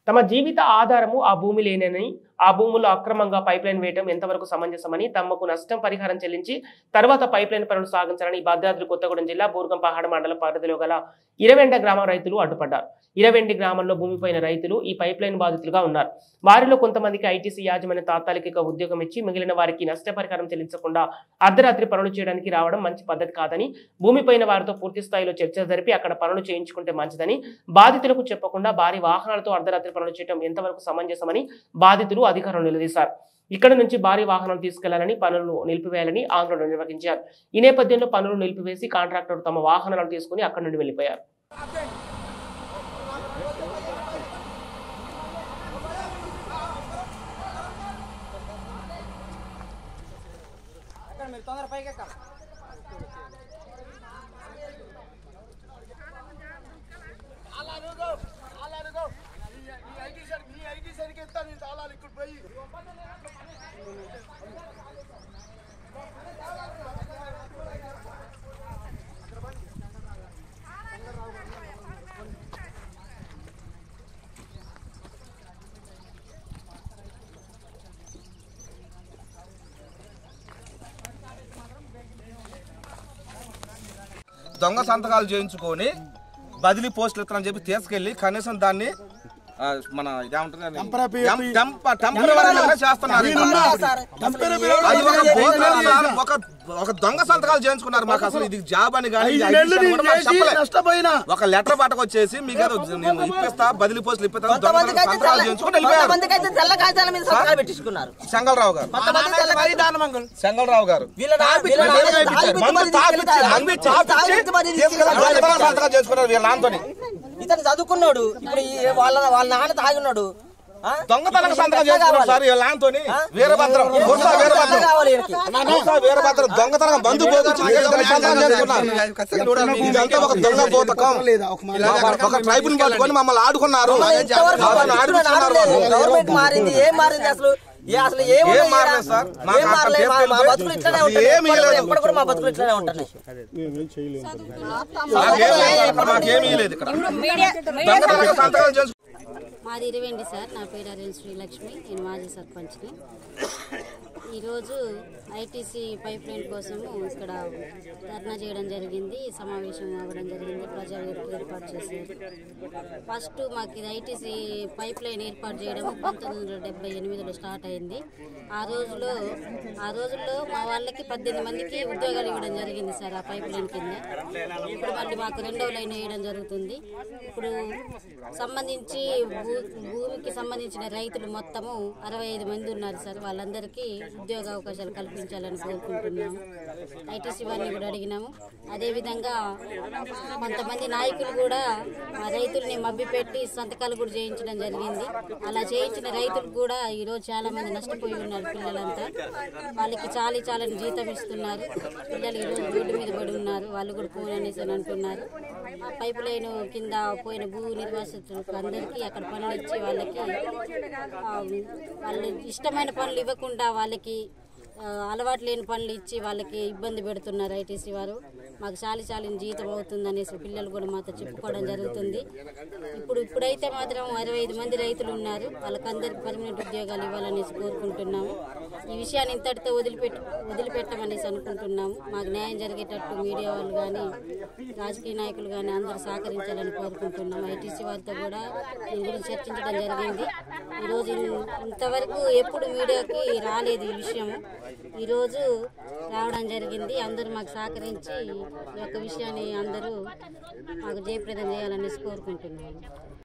తమ జీవిత ఆధారము ఆ భూమి లేనని ఆ భూముల్లో అక్రమంగా పైప్ లైన్ వేయడం ఎంతవరకు సమంజసమని తమకు నష్టం పరిహారం చెల్లించి తర్వాత పైప్ లైన్ పనులు సాగించాలని భద్రాద్రి కొత్తగూడెం జిల్లా బూర్గం పహాడ మండల పరిధిలో గల ఇరవెండ గ్రామ రైతులు అడ్డుపడ్డారు ఇరవెండి గ్రామంలో భూమిపోయిన రైతులు ఈ పైప్ లైన్ బాధితులుగా ఉన్నారు వారిలో కొంతమందికి ఐటీసీ యాజమాన్య తాత్కాలిక ఉద్యోగం ఇచ్చి మిగిలిన వారికి నష్టపరిహారం చెల్లించకుండా అర్ధరాత్రి పనులు చేయడానికి రావడం మంచి పద్ధతి కాదని భూమిపైన వారితో పూర్తి స్థాయిలో చర్చ జరిపి అక్కడ పనులు చేయించుకుంటే మంచిదని బాధితులకు చెప్పకుండా భారీ వాహనాలతో అర్ధరాత్రి పనులు చేయడం ఎంతవరకు సమంజసమని బాధితులు అధికారులు నిలదీశారు ఇక్కడ నుంచి భారీ వాహనాలు తీసుకెళ్లాలని పనులు నిలిపివేయాలని ఆందోళన నిర్వహించారు ఈ నేపథ్యంలో పనులు నిలిపివేసి కాంట్రాక్టర్ తమ వాహనాలు తీసుకుని అక్కడి నుండి వెళ్లిపోయారు ఎక్కడ మీరు తొందర పైకి ఎక్కాలి దొంగ సంతకాలు చేయించుకొని బదిలీ పోస్టులు ఇస్తానని చెప్పి తీసుకెళ్లి కనీసం దాన్ని ఆ, మన ఇదేమంటారు టెంప- టెంప- టెంపరవరీగా చేస్తున్నారు అది ఒక భోజనాలు ఒక ఒక దొంగ సంతకాలు చేయించుకున్నారు మాకు అసలు ఇది జాబ్ అని కానీ ఇది IT అని కూడా మాకు చెప్పలే. నష్టపోయినా ఒక లెటర్ పట్టకు వచ్చేసి మీకు ఏదో నేను ఇప్పిస్తా బదిలీ పోస్టులు ఇప్పిస్తా దొంగ కొంతమందికి అయితే సంతకాలు తెల్ల- చేయించుకుని వెళ్ళిపోయారు కొంతమందికి అయితే తెల్ల కాగితాల మీద సంతకాలు పెట్టించుకున్నారు చెంగల్రావు గారు కొంతమంది తెల్ల కాగితాలు చెంగల్రావు గారు వీళ్ళ నా- వీళ్ళ నా- మందు తాగిపిచ్చి మందు మరి తాపిచ్చి, తీసుకెళ్తారు. మందు తాపిచ్చి, తాగిపిచ్చి మరి తీసుకెళ్ళి తీసుకెళ్తారు. దొంగ సంతకాలు చేసుకున్నారు వీళ్ళ నాన్నతోని ఇతను చదువుకున్నాడు ఇప్పుడు ఈ వాళ్ళ వాళ్ళ నాన్న తాగినాడు ఆ? దొంగతనంగా సంతకం ఎట్లా చేసుకున్నారు కావాలి? సార్ వీళ్ళ నాన్నతోని ఆ? వీరభద్రం గుర్సా ఎట్లా వీరభద్రం కావాలి వీళ్ళకి? గుర్సా వీరభద్రం దొంగతనం బంధు పోగొచ్చి వీళ్ళ సంతకం చేసుకున్నారు ఇదంతా ఒక దొంగ పోతకం లేదా ఒక మాట ఒక ట్రైబ్ ని పట్టుకొని మమ్మల్ని ఆడుకున్నారు ఇంతవరకు వాళ్ళని ఆడిపించుకున్నారు లేదు. వాళ్ళు. గవర్నమెంట్ మారింది ఏం మారింది అసలు ఏ అసలు ఏం ఏం ఉన్నాయి మారలేదు ఈడ? సార్. ఏం మాకు మారలేదు. అసలు మా- మా ఏం బతుకులు ఇట్లానే లేదు. ఉంటాయి ఏమీ ఎప్పుడు కూడా- లేదు. ఎప్పుడు కూడా మా బతుకులు ఇట్లానే ఉంటున్నాయి మాకేమీ ఇక్కడ మాకేమీ లేదు ఇక్కడ దొంగతనంగా సంతకాలు చేసుకున్నారు మాది ఇరవేండి సార్ నా పేరు అరేన్ శ్రీలక్ష్మి నేను మాజీ సర్పంచ్ని ఈరోజు ఐటీసీ పైప్ లైన్ కోసము ఇక్కడ ధర్నా చేయడం జరిగింది సమావేశం అవ్వడం జరిగింది ప్రజా వేదిక ఏర్పాటు చేశారు ఫస్ట్ మాకు ఇది ఐటీసీ పైప్ లైన్ ఏర్పాటు చేయడం పంతొమ్మిది వందల డెబ్బై ఎనిమిదిలో స్టార్ట్ అయింది ఆ రోజులో ఆ రోజుల్లో మా వాళ్ళకి పద్దెనిమిది మందికి ఉద్యోగాలు ఇవ్వడం జరిగింది సార్ ఆ పైప్ లైన్ కింద ఇప్పుడు మళ్ళీ మాకు రెండవ లైన్ వేయడం జరుగుతుంది ఇప్పుడు సంబంధించి భూ భూమికి సంబంధించిన రైతులు మొత్తము అరవై ఐదు మంది ఉన్నారు సార్ వాళ్ళందరికీ ఉద్యోగ అవకాశాలు కల్పించాలని కోరుకుంటున్నాము ఐటీసీ వారిని కూడా అడిగినాము అదేవిధంగా కొంతమంది నాయకులు కూడా ఆ రైతుల్ని మభ్యపెట్టి సంతకాలు కూడా చేయించడం జరిగింది అలా చేయించిన రైతులు కూడా ఈరోజు చాలా మంది నష్టపోయి ఉన్నారు పిల్లలంతా వాళ్ళకి చాలి చాలని జీతం ఇస్తున్నారు పిల్లలు ఈరోజు రోడ్డు మీద పడి ఉన్నారు వాళ్ళు కూడా ఫోన్ అనేసి అని అంటున్నారు ఆ పైప్ లైన్ కింద పోయిన భూ నిర్వాసితులకు అందరికీ అక్కడ పనులు ఇచ్చి వాళ్ళకి ఆ, వాళ్ళు ఇష్టమైన పనులు ఇవ్వకుండా వాళ్ళకి ఆ, అలవాటు లేని పనులు ఇచ్చి వాళ్ళకి ఇబ్బంది పెడుతున్నారు ఐటీసీ వారు మాకు చాలి చాలిన జీతం అవుతుంది అనేసి పిల్లలు కూడా మాతో చెప్పుకోవడం జరుగుతుంది ఇప్పుడు ఇప్పుడైతే మాత్రం అరవై ఐదు మంది రైతులు ఉన్నారు వాళ్ళకందరికి పర్మనెంట్ ఉద్యోగాలు ఇవ్వాలనేసి కోరుకుంటున్నాము ఈ విషయాన్ని ఇంతటితో వదిలిపెట్టి వదిలిపెట్టమనేసి అనుకుంటున్నాము మాకు న్యాయం జరిగేటట్టు మీడియా వాళ్ళు కానీ రాజకీయ నాయకులు కానీ అందరూ సహకరించాలని కోరుకుంటున్నాం ఐటీసీ వారితో కూడా దీని గురించి చర్చించడం జరిగింది ఈరోజు ఇన్- ఇంతవరకు ఎప్పుడు మీడియాకి రాలేదు ఈ విషయము ఈరోజు రావడం జరిగింది అందరూ మాకు సహకరించి ఈ యొక్క విషయాన్ని అందరూ మాకు జయప్రదం చేయాలనేసి కోరుకుంటున్నాము